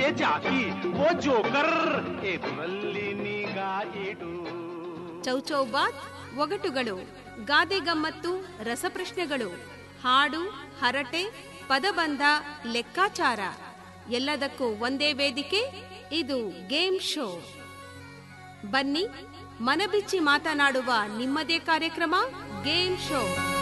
ಎದುರಲ್ಲೇ ಜಾಕಿ ಓ joker ಎದುರಲ್ಲಿ ನಿಗಾ ಇಡು ಚೌಚೌಬಾತ್ ಒಗಟುಗಳು ಗಾದೆ ಗಮ್ಮತ್ತು ರಸಪ್ರಶ್ನೆಗಳು ಹಾಡು ಹರಟೆ ಪದಬಂಧ ಲೆಕ್ಕಾಚಾರ ಎಲ್ಲದಕ್ಕೂ ಒಂದೇ ವೇದಿಕೆ ಇದು ಗೇಮ್ ಶೋ ಬನ್ನಿ ಮನಬಿಚ್ಚಿ ಮಾತನಾಡುವ ನಿಮ್ಮದೇ ಕಾರ್ಯಕ್ರಮ ಗೇಮ್ ಶೋ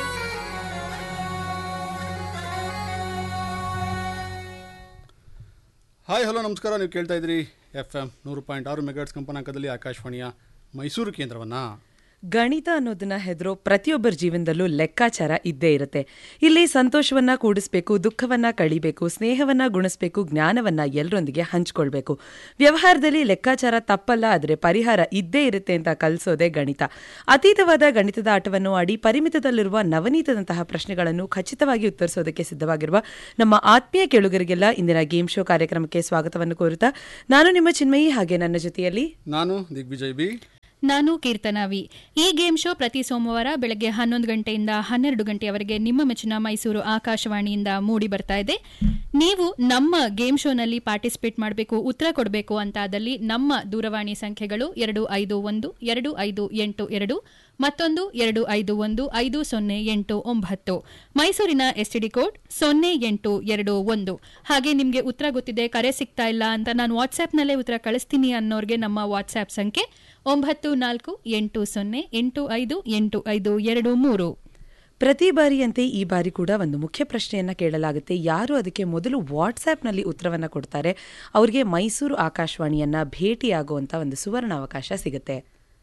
ಹಾಯ್ ಹಲೋ ನಮಸ್ಕಾರ ನೀವು ಕೇಳ್ತಾ ಇದ್ರಿ ಎಫ್ ಎಮ್ ನೂರು ಪಾಯಿಂಟ್ ಆರು ಮೆಗಾಟ್ಸ್ ಕಂಪನಾಂಕದಲ್ಲಿ ಆಕಾಶವಾಣಿಯ ಮೈಸೂರು ಕೇಂದ್ರವನ್ನು ಗಣಿತ ಅನ್ನೋದನ್ನ ಹೆದರೋ ಪ್ರತಿಯೊಬ್ಬರ ಜೀವನದಲ್ಲೂ ಲೆಕ್ಕಾಚಾರ ಇದ್ದೇ ಇರುತ್ತೆ ಇಲ್ಲಿ ಸಂತೋಷವನ್ನ ಕೂಡಿಸ್ಬೇಕು ದುಃಖವನ್ನ ಕಳಿಬೇಕು ಸ್ನೇಹವನ್ನ ಗುಣಿಸ್ಬೇಕು ಜ್ಞಾನವನ್ನ ಎಲ್ಲರೊಂದಿಗೆ ಹಂಚ್ಕೊಳ್ಬೇಕು ವ್ಯವಹಾರದಲ್ಲಿ ಲೆಕ್ಕಾಚಾರ ತಪ್ಪಲ್ಲ ಆದರೆ ಪರಿಹಾರ ಇದ್ದೇ ಇರುತ್ತೆ ಅಂತ ಕಲಿಸೋದೇ ಗಣಿತ ಅತೀತವಾದ ಗಣಿತದ ಆಟವನ್ನು ಆಡಿ ಪರಿಮಿತದಲ್ಲಿರುವ ನವನೀತದಂತಹ ಪ್ರಶ್ನೆಗಳನ್ನು ಖಚಿತವಾಗಿ ಉತ್ತರಿಸೋದಕ್ಕೆ ಸಿದ್ಧವಾಗಿರುವ ನಮ್ಮ ಆತ್ಮೀಯ ಕೇಳುಗರಿಗೆಲ್ಲ ಇಂದಿನ ಗೇಮ್ ಶೋ ಕಾರ್ಯಕ್ರಮಕ್ಕೆ ಸ್ವಾಗತವನ್ನು ಕೋರುತ್ತಾ ನಾನು ನಿಮ್ಮ ಚಿನ್ಮಯಿ ಹಾಗೆ ನನ್ನ ಜೊತೆಯಲ್ಲಿ ನಾನು ದಿಗ್ವಿಜಯ್ ಬಿ ನಾನು ಕೀರ್ತನಾ ವಿ ಈ ಗೇಮ್ ಶೋ ಪ್ರತಿ ಸೋಮವಾರ ಬೆಳಗ್ಗೆ ಹನ್ನೊಂದು ಗಂಟೆಯಿಂದ ಹನ್ನೆರಡು ಗಂಟೆಯವರೆಗೆ ನಿಮ್ಮ ಮೆಚ್ಚಿನ ಮೈಸೂರು ಆಕಾಶವಾಣಿಯಿಂದ ಮೂಡಿ ಬರ್ತಾ ಇದೆ ನೀವು ನಮ್ಮ ಗೇಮ್ ಶೋನಲ್ಲಿ ಪಾರ್ಟಿಸಿಪೇಟ್ ಮಾಡಬೇಕು ಉತ್ತರ ಕೊಡಬೇಕು ಅಂತಾದಲ್ಲಿ ನಮ್ಮ ದೂರವಾಣಿ ಸಂಖ್ಯೆಗಳು ಎರಡು ಐದು ಒಂದು ಎರಡು ಐದು ಎಂಟು ಎರಡು ಮತ್ತೊಂದು ಎರಡು ಐದು ಒಂದು ಐದು ಸೊನ್ನೆ ಎಂಟು ಒಂಬತ್ತು ಮೈಸೂರಿನ ಎಸ್ಟಿಡಿ ಕೋಡ್ ಸೊನ್ನೆ ಎಂಟು ಎರಡು ಒಂದು ಹಾಗೆ ನಿಮಗೆ ಉತ್ತರ ಗೊತ್ತಿದೆ ಕರೆ ಸಿಗ್ತಾ ಇಲ್ಲ ಅಂತ ನಾನು ವಾಟ್ಸ್ಆ್ಯಪ್ನಲ್ಲೇ ಉತ್ತರ ಕಳಿಸ್ತೀನಿ ಅನ್ನೋರಿಗೆ ನಮ್ಮ ವಾಟ್ಸ್ಆ್ಯಪ್ ಸಂಖ್ಯೆ ಒಂಬತ್ತು ನಾಲ್ಕು ಎಂಟು ಸೊನ್ನೆ ಎಂಟು ಐದು ಎಂಟು ಐದು ಎರಡು ಮೂರು ಪ್ರತಿ ಬಾರಿಯಂತೆ ಈ ಬಾರಿ ಕೂಡ ಒಂದು ಮುಖ್ಯ ಪ್ರಶ್ನೆಯನ್ನ ಕೇಳಲಾಗುತ್ತೆ ಯಾರು ಅದಕ್ಕೆ ಮೊದಲು ವಾಟ್ಸ್ಆ್ಯಪ್ನಲ್ಲಿ ಉತ್ತರವನ್ನ ಕೊಡ್ತಾರೆ ಅವರಿಗೆ ಮೈಸೂರು ಆಕಾಶವಾಣಿಯನ್ನ ಭೇಟಿಯಾಗುವಂತ ಒಂದು ಸುವರ್ಣ ಅವಕಾಶ ಸಿಗುತ್ತೆ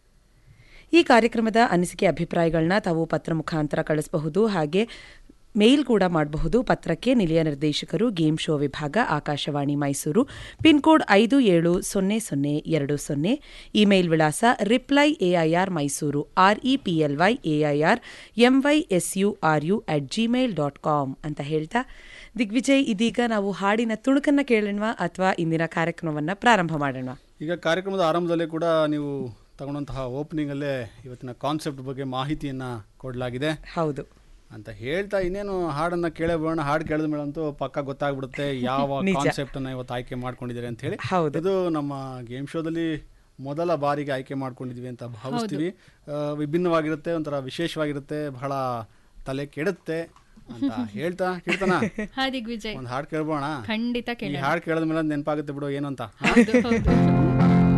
ಈ ಕಾರ್ಯಕ್ರಮದ ಅನಿಸಿಕೆ ಅಭಿಪ್ರಾಯಗಳನ್ನ ತಾವು ಪತ್ರ ಮುಖಾಂತರ ಕಳಿಸಬಹುದು ಹಾಗೆ ಮೇಲ್ ಕೂಡ ಮಾಡಬಹುದು ಪತ್ರಕ್ಕೆ ನಿಲಯ ನಿರ್ದೇಶಕರು ಗೇಮ್ ಶೋ ವಿಭಾಗ ಆಕಾಶವಾಣಿ ಮೈಸೂರು ಪಿನ್ ಕೋಡ್ ಐದು ಏಳು ಸೊನ್ನೆ ಸೊನ್ನೆ ಎರಡು ಸೊನ್ನೆ ಇಮೇಲ್ ವಿಳಾಸ reply AIR Mysuru R E P L Y AIR M Y S U R U at Gmail dot com ಅಂತ ಹೇಳ್ತಾ ದಿಗ್ವಿಜಯ್ ಇದೀಗ ನಾವು ಹಾಡಿನ ತುಣುಕನ್ನ ಕೇಳೋಣ ಅಥವಾ ಇಂದಿನ ಕಾರ್ಯಕ್ರಮವನ್ನು ಪ್ರಾರಂಭ ಮಾಡೋಣ ಈಗ ಕಾರ್ಯಕ್ರಮದ ಆರಂಭದಲ್ಲೇ ಕೂಡ ನೀವು ತಗೊಂಡಂತಹ ಓಪನಿಂಗಲ್ಲೇ ಇವತ್ತಿನ ಕಾನ್ಸೆಪ್ಟ್ ಬಗ್ಗೆ ಮಾಹಿತಿಯನ್ನು ಕೊಡಲಾಗಿದೆ ಹೌದು ಅಂತ ಹೇಳ್ತಾ ಇನ್ನೇನು ಹಾಡನ್ನ ಕೇಳೇ ಬಿಡೋಣ ಹಾಡು ಕೇಳಿದ ಮೇಲೆ ಅಂತೂ ಪಕ್ಕ ಗೊತ್ತಾಗ್ಬಿಡುತ್ತೆ ಯಾವ ನಿಜ. ಕಾನ್ಸೆಪ್ಟ್ ಅನ್ನ ಇವತ್ತು ಆಯ್ಕೆ ಮಾಡ್ಕೊಂಡಿದ್ದಾರೆ ಅಂತ ಹೇಳಿ ಹೌದು. ಇದು ನಮ್ಮ ಗೇಮ್ ಶೋದಲ್ಲಿ ಮೊದಲ ಬಾರಿಗೆ ಆಯ್ಕೆ ಮಾಡ್ಕೊಂಡಿದ್ವಿ ಅಂತ ಭಾವಿಸ್ತೀವಿ ಆ, ವಿಭಿನ್ನವಾಗಿರುತ್ತೆ ಒಂಥರ ವಿಶೇಷವಾಗಿರುತ್ತೆ ಬಹಳ ತಲೆ ಕೆಡುತ್ತೆ ಅಂತ ಹೇಳ್ತಾ ಕೇಳ್ತಾನ ಹಾ ದಿಗ್ವಿಜಯ್ ಒಂದು ಹಾಡು ಕೇಳ್ಬೋಣ ಖಂಡಿತ ಈ ಕೇಳಿ ಹಾಡು ಕೇಳಿದ ಮೇಲೆ ನೆನಪಾಗುತ್ತೆ ಬಿಡು ಏನು ಅಂತ ಹೌದು ಹೌದು